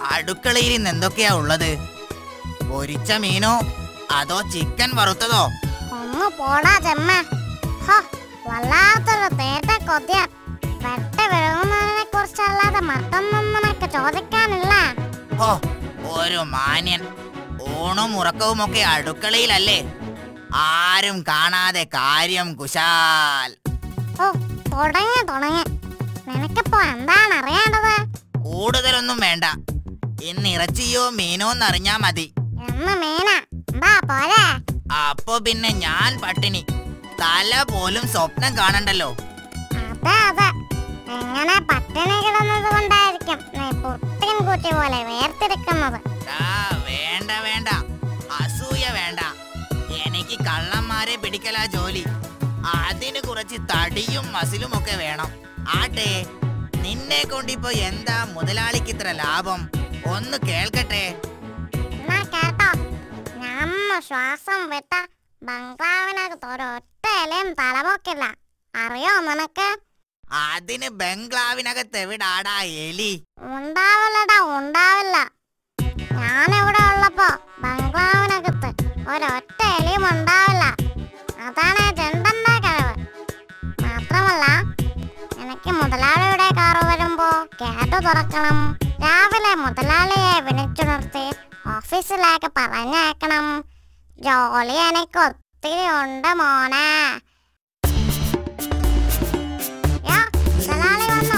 അടുക്കളയിൽ ഇന്ന് എന്തൊക്കെയാ ഉള്ളത് പൊരിച്ച മീനോ അതോ ചിക്കൻ വറുത്തതോ ഒന്ന് പോടാ ചെമ്മ ഹോ വല്ലാത്തൊരു തേട്ട കൊതിയ വെട്ട വിഴുങ്ങുന്നതിനെ കുറിച്ചല്ലാതെ മറ്റൊന്നും നിനക്ക് ചോദിക്കാനില്ല ഹോ ഒരു മാന്യൻ ഊണും ഉറക്കവും ഒക്കെ അടുക്കളയിലല്ലേ ആരും കാണാതെ കാര്യം കുശാൽ ഓ തുടങ്ങി തുടങ്ങി നിനക്കിപ്പോ എന്താണ് അറിയേണ്ടത് കൂടുതലൊന്നും വേണ്ട ഇന്ന് ഇറച്ചിയോ മീനോ എന്നറിഞ്ഞാ മതി എന്ന് മീന എന്താ പോലെ അപ്പൊ പിന്നെ ഞാൻ പട്ടിണി തല പോലും സ്വപ്നം കാണണ്ടല്ലോ അതെ അതെ എങ്ങനെ പട്ടിണി കിടന്നത് കൊണ്ടായിരിക്കും നീ പുട്ടിൻ കുട്ടി പോലെ വേർതിരിക്കുന്നത് ആ വേണ്ട വേണ്ട അസൂയ വേണ്ട എനിക്ക് കള്ളന്മാരെ പിടിക്കലാ ജോലി അതിന് കുറച്ച് തടിയും മസിലും ഒക്കെ വേണം ആട്ടെ നിന്നെ കൊണ്ടിപ്പോ എന്താ മുതലാളിക്ക് ഇത്ര ലാഭം ഒന്ന് കേൾക്കട്ടെ എന്നാ കേട്ടോ നമ്മ ശ്വാസം വിട്ട ബംഗ്ലാവിനകത്ത് ഒരൊറ്റ ഇലയും തലപൊക്കില്ല അറിയോ നിനക്ക് അതിന് ബംഗ്ലാവിനകത്ത് എവിടാടാ എലി ഉണ്ടാവില്ലടാ ഉണ്ടാവില്ല ഞാനിവിടെ ഉള്ളപ്പോ ബംഗ്ലാവിനകത്ത് ഒരൊറ്റ എലിയും ഉണ്ടാവില്ല അതാണ് ജണ്ടന്റെ കഴിവ് മാത്രമല്ല എനിക്ക് മുതലാളിയുടെ കാറ് വരുമ്പോ കേട്ടു തുറക്കണം രാവിലെ മുതലാളിയെ വിളിച്ചുണർത്തി ഓഫീസിലേക്ക് പറഞ്ഞയക്കണം ജോലി എനിക്ക് ഒത്തിരി ഉണ്ട് മോനെ യാ, മുതലാളി വന്നു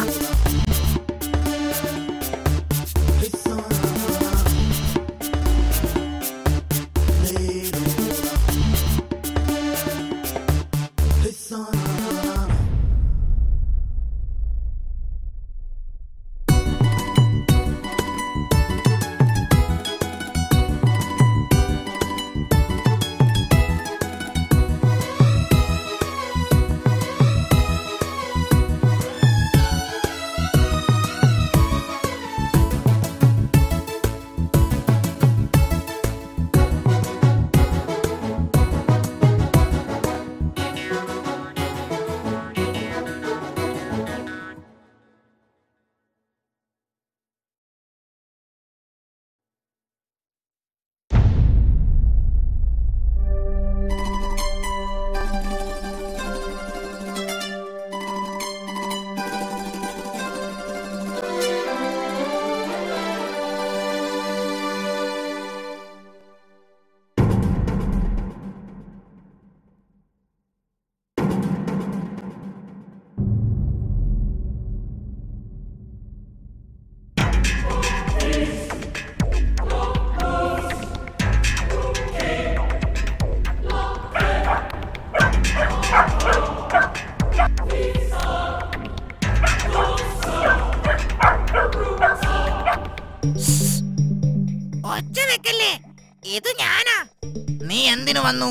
ഒച്ച വെക്കല്ലേ ഇത് ഞാനാ നീ എന്തിനു വന്നു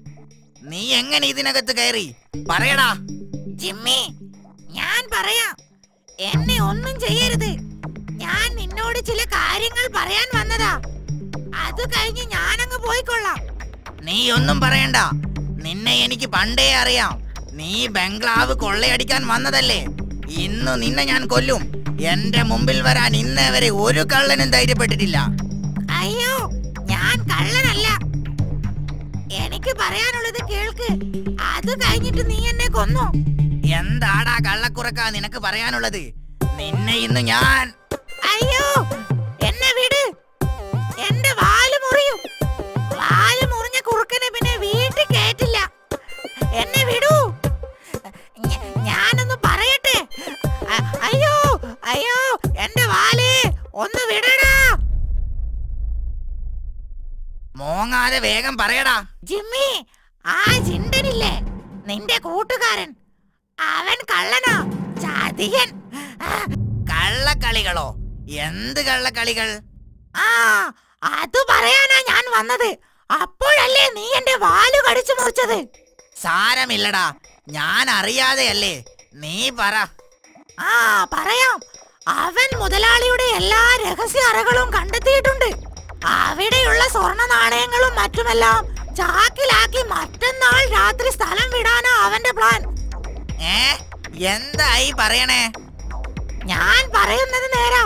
നീ എങ്ങനെ ഇതിനകത്ത് കയറി പറയടാ ജിമ്മി ഞാൻ പറയാം എന്നെ ഒന്നും ചെയ്യരുത് ഞാൻ നിന്നോട് ചില കാര്യങ്ങൾ പറയാൻ വന്നതാ അത് കഴിഞ്ഞ് ഞാനങ്ങ് പോയിക്കൊള്ളാം നീ ഒന്നും പറയണ്ട നിന്നെ എനിക്ക് പണ്ടേ അറിയാം നീ ബംഗ്ലാവ് കൊള്ളയടിക്കാൻ വന്നതല്ലേ ഇന്ന് നിന്നെ ഞാൻ കൊല്ലും എന്റെ മുമ്പിൽ വരാൻ ഇന്നേ വരെ ഒരു കള്ളനും ധൈര്യപ്പെട്ടിട്ടില്ല അയ്യോ ഞാൻ കള്ളനല്ല എനിക്ക് പറയാനുള്ളത് കേൾക്ക് അത് കഴിഞ്ഞിട്ട് നീ എന്നെ കൊന്നു എന്താടാ കള്ളക്കുറക്ക നിനക്ക് പറയാനുള്ളത് നിന്നെ ഇന്ന് ഞാൻ അയ്യോ എന്നെ വിട് എന്റെ വാല് മുറിയും വാല് മുറിഞ്ഞ കുറുക്കനെ പിന്നെ വീട്ടിൽ കേറ്റില്ല എന്നെ വിടൂ ഞ- ഞാനൊന്ന് പറയട്ടെ അ- അയ്യോ അയ്യോ എന്റെ വാല് ഒന്ന് വിടടാ മോങ്ങാതെ വേഗം പറയടാ ജിമ്മി ആ ജിണ്ടനില്ലേ നിന്റെ കൂട്ടുകാരൻ അവൻ കള്ളനാ ചതിയൻ കള്ളക്കളികളോ എന്ത് കള്ളക്കളികൾ ആ അത് പറയാനാ ഞാൻ വന്നത് അപ്പോഴല്ലേ നീ എന്റെ വാല് കടിച്ചു മുറിച്ചത് സാരമില്ലടാ ഞാൻ അറിയാതെയല്ലേ നീ പറ ആ പറയാം അവൻ മുതലാളിയുടെ എല്ലാ രഹസ്യ അറകളും കണ്ടെത്തിയിട്ടുണ്ട് അവിടെയുള്ള സ്വർണ്ണ നാണയങ്ങളും മറ്റുമെല്ലാം ചാക്കിലാക്കി മറ്റന്നാൾ രാത്രി സ്ഥലം വിടാനാ അവന്റെ പ്ലാൻ ഏ എന്തായി പറയണേ ഞാൻ പറയുന്നത് നേരാ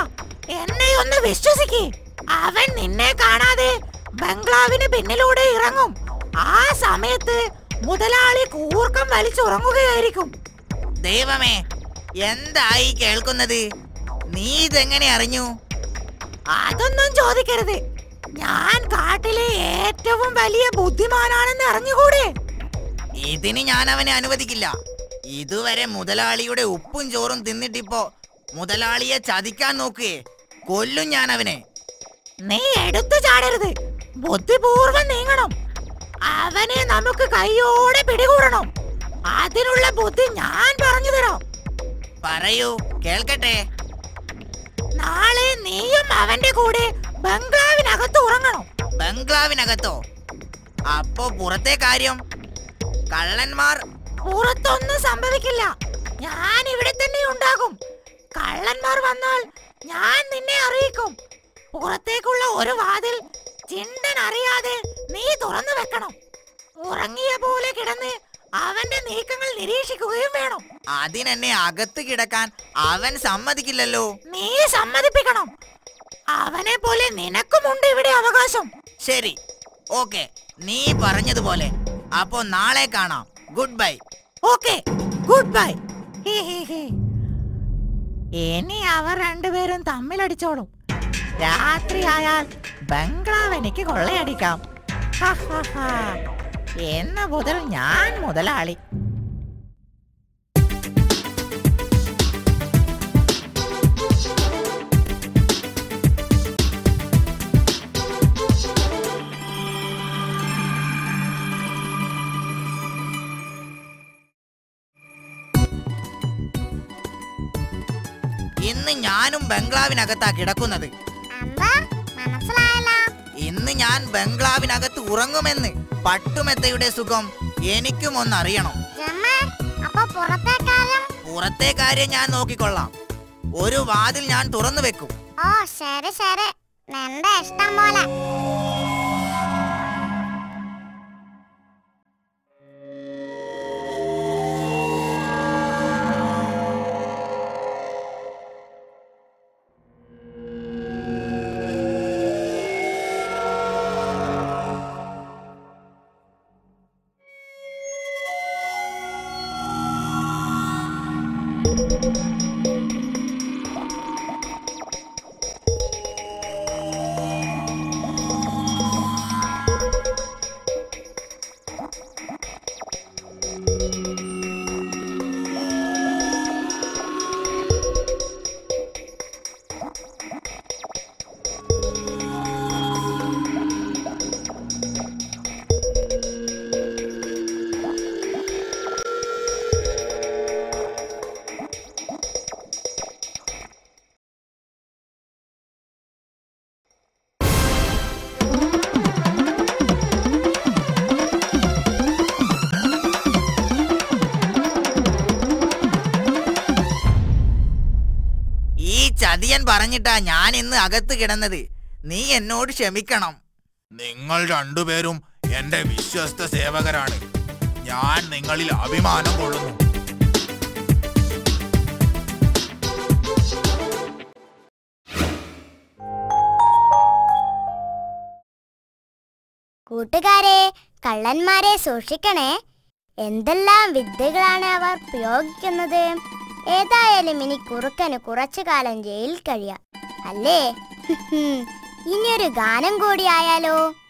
എന്നെ ഒന്ന് വിശ്വസിക്കേ അവൻ നിന്നെ കാണാതെ ബംഗ്ലാവിന് പിന്നിലൂടെ ഇറങ്ങും ആ സമയത്ത് മുതലാളി കൂർക്കം വലിച്ചുറങ്ങുകയായിരിക്കും ദൈവമേ എന്തായി കേൾക്കുന്നത് നീ ഇതെങ്ങനെ അറിഞ്ഞു അതൊന്നും ചോദിക്കരുത് ഞാൻ കാട്ടിലെ ഏറ്റവും വലിയ ബുദ്ധിമാനാണെന്ന് അറിഞ്ഞുകൂടെ ഇതിന് ഞാൻ അവനെ അനുവദിക്കില്ല ഇതുവരെ മുതലാളിയുടെ ഉപ്പും ചോറും തിന്നിട്ടിപ്പോ മുതലാളിയെ ചതിക്കാൻ നോക്കുകയെ കൊല്ലും ഞാൻ അവനെ നീ എടുത്തു ചാടരുത് ബുദ്ധിപൂർവം നീങ്ങണം അവനെ നമുക്ക് കൈയോടെ പിടികൂടണം അതിനുള്ള ബുദ്ധി ഞാൻ പറഞ്ഞു തരാം പറയൂ കേൾക്കട്ടെ നാളെ നീയും അവന്റെ കൂടെ ബംഗ്ലാവിനകത്ത് ഉറങ്ങണം ബംഗ്ലാവിനകത്തോ അപ്പോ പുറത്തെ കാര്യം കള്ളന്മാർ പുറത്തൊന്നും സംഭവിക്കില്ല ഞാൻ ഇവിടെ തന്നെ ഉണ്ടാകും കള്ളന്മാർ വന്നാൽ ഞാൻ നിന്നെ അറിയിക്കും പുറത്തേക്കുള്ള ഒരു വാതിൽ ചിണ്ടൻ അറിയാതെ നീ തുറന്നു വെക്കണം ഉറങ്ങിയ പോലെ കിടന്ന് അവന്റെ നീക്കങ്ങൾ നിരീക്ഷിക്കുകയും വേണം അതിനെന്നെ അകത്ത് കിടക്കാൻ അവൻ സമ്മതിക്കില്ലല്ലോ നീ സമ്മതിപ്പിക്കണം അവനെ പോലെ നിനക്കുമുണ്ട് ഇവിടെ അവകാശം ശരി ഓക്കെ നീ പറഞ്ഞതുപോലെ അപ്പോ നാളെ കാണാം good bye okay good bye ഇനി അവർ രണ്ടുപേരും തമ്മിലടിച്ചോളും രാത്രിയായാൽ ബംഗ്ലാവ് എനിക്ക് കൊള്ളയടിക്കാം ഹ, ഹ, ഹ. എന്ന മുതൽ ഞാൻ മുതലാളി ഇന്ന് ഞാനും ബംഗ്ലാവിനകത്താ കിടക്കുന്നത് എന്താ മനസ്സിലായല്ലോ ഇന്ന് ഞാൻ ബംഗ്ലാവിനകത്ത് ഉറങ്ങുമെന്ന് പട്ടുമെത്തയുടെ സുഖം എനിക്കും ഒന്നറിയണം ജമ്മ അപ്പൊ പുറത്തെ കാര്യം പുറത്തെ കാര്യം ഞാൻ നോക്കിക്കൊള്ളാം ഒരു വാതിൽ ഞാൻ തുറന്നു വെക്കും ഓ ശരി ശരി നിന്റെ ഇഷ്ടം പോലെ ഈ ചതിയൻ പറഞ്ഞിട്ടാ ഞാൻ ഇന്ന് അകത്ത് കിടന്നത് നീ എന്നോട് ക്ഷമിക്കണം നിങ്ങൾ രണ്ടുപേരും എന്റെ വിശ്വസ്ത സേവകരാണ് ഞാൻ നിങ്ങളിൽ അഭിമാനം കൊള്ളുന്നു കൂട്ടുകാരെ കള്ളന്മാരെ സൂക്ഷിക്കണേ എന്തെല്ലാം വിദ്യകളാണ് അവർ പ്രയോഗിക്കുന്നത് ഏതായാലും ഇനി കുറുക്കന് കുറച്ചു കാലം ജയിലിൽ കഴിയാം അല്ലേ ഇനിയൊരു ഗാനം കൂടി ആയാലോ